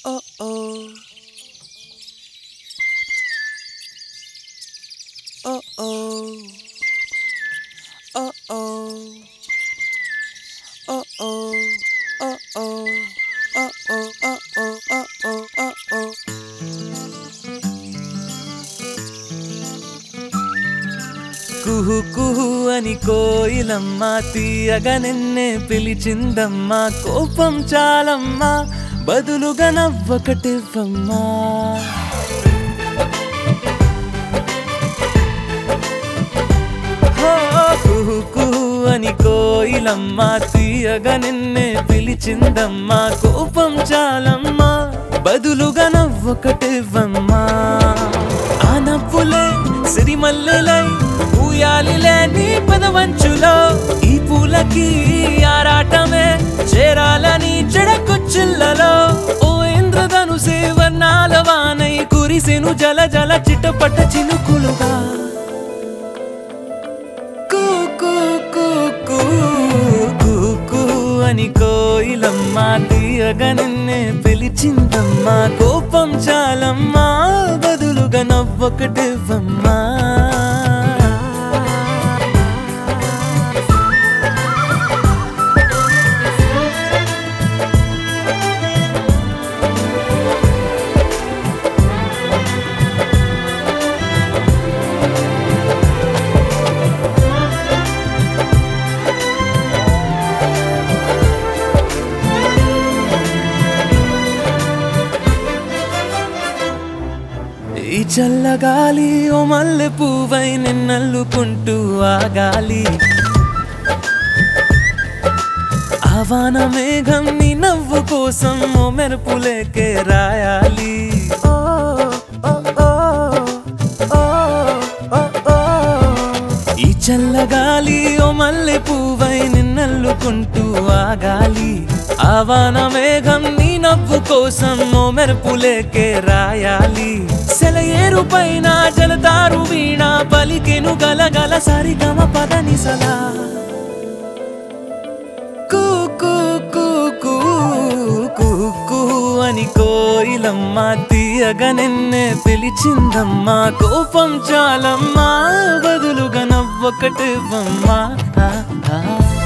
oh oh. Oh oh. Oh oh. Oh oh. Oh oh. Oh oh. Oh oh. Oh oh. Oh oh. కుహు కుహు అని కోయిలమ్మ తీయగా నిన్నే పిలిచిందమ్మా కోపం చాలమ్మా బదులుగా నవ్వకటివ్వమ్మా హో, కుహు కుహు అని కోయిలమ్మ తీయగా నిన్నే పిలిచిందమ్మా కోపం చాలమ్మా బదులుగా నవ్వకటివ్వమ్మా ఆ నవ్వులే సిరిమల్లెలై ఊయాలిలే నీ పదవంచులో ఈ పూలకి ఆరాటమే చేరాలని చెడకొచ్చిల్లలో ఓ ఇంద్రధనుసే వర్ణాల వానై కురిసెను జల జల చిటపట చినుకులుగా కూ కూ కూ కూ కూ కూ అని కోయిలమ్మ తీయగా నిన్నే పిలిచిందమ్మా కోపం చాలమ్మా బదులుగా నవ్వొకటివ్వమ్మా ఈ చల్లగాలి ఓ మల్లె పువ్వై నిన్నల్లుకుంటూ ఆగాలి ఆవాన మేఘం నీ నవ్వు కోసం ఓ మెరుపులేకే రాయాలి ఓ, ఓ, ఓ, ఓ, ఓ, ఓ. ఈ చల్లగాలి ఓ మల్లె పువ్వై నిన్నల్లుకుంటూ ఆగాలి ఆవాన మేఘం నీ నవ్వు కోసం ఓ మెరుపులేకే రాయాలి సెలయేరు పైన జలతారు వీణ పలికెను గలగల సరిగమ పదని సలా కూ కూ కూ కూ కూ కూ అని కోయిలమ్మ తీయగా నిన్నే పిలిచిందమ్మా కోపం చాలమ్మా బదులుగా నవ్వొకటివ్వమ్మా ఆ, ఆ.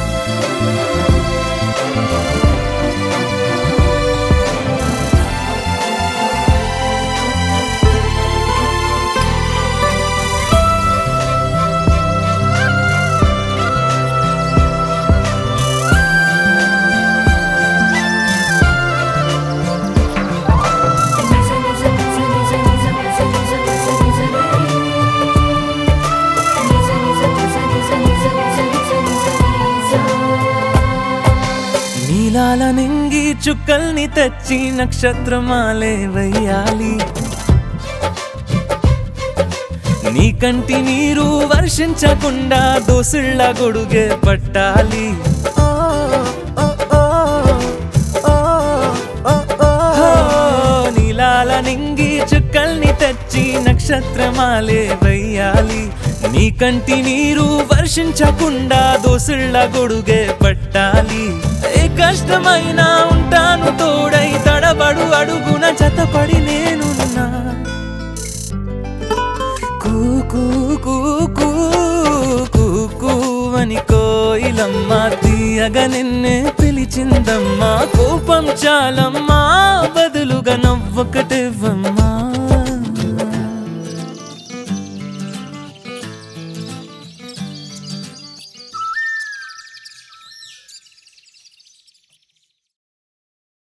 నీలాల నింగి చుక్కల్ని తెచ్చి నక్షత్రమాలే వెయ్యాలి నీ కంటి నీరు వర్షించకుండా దోసిళ్ళ గొడుగే పట్టాలి హో, నీలాల నింగి చుక్కల్ని తెచ్చి నక్షత్రమాలే వెయ్యాలి నీ కంటి నీరు వర్షించకుండా దోసిళ్ళ గొడుగే పట్టాలి ఏ కష్టమైనా ఉంటాను తోడై తడబడు అడుగున జతపడి నేనున్నా కూ కూ కూ కూ కూ కూ అని కోయిలమ్మ తీయగా నిన్నే పిలిచిందమ్మా కోపం చాలమ్మా బదులుగా నవ్వొకటే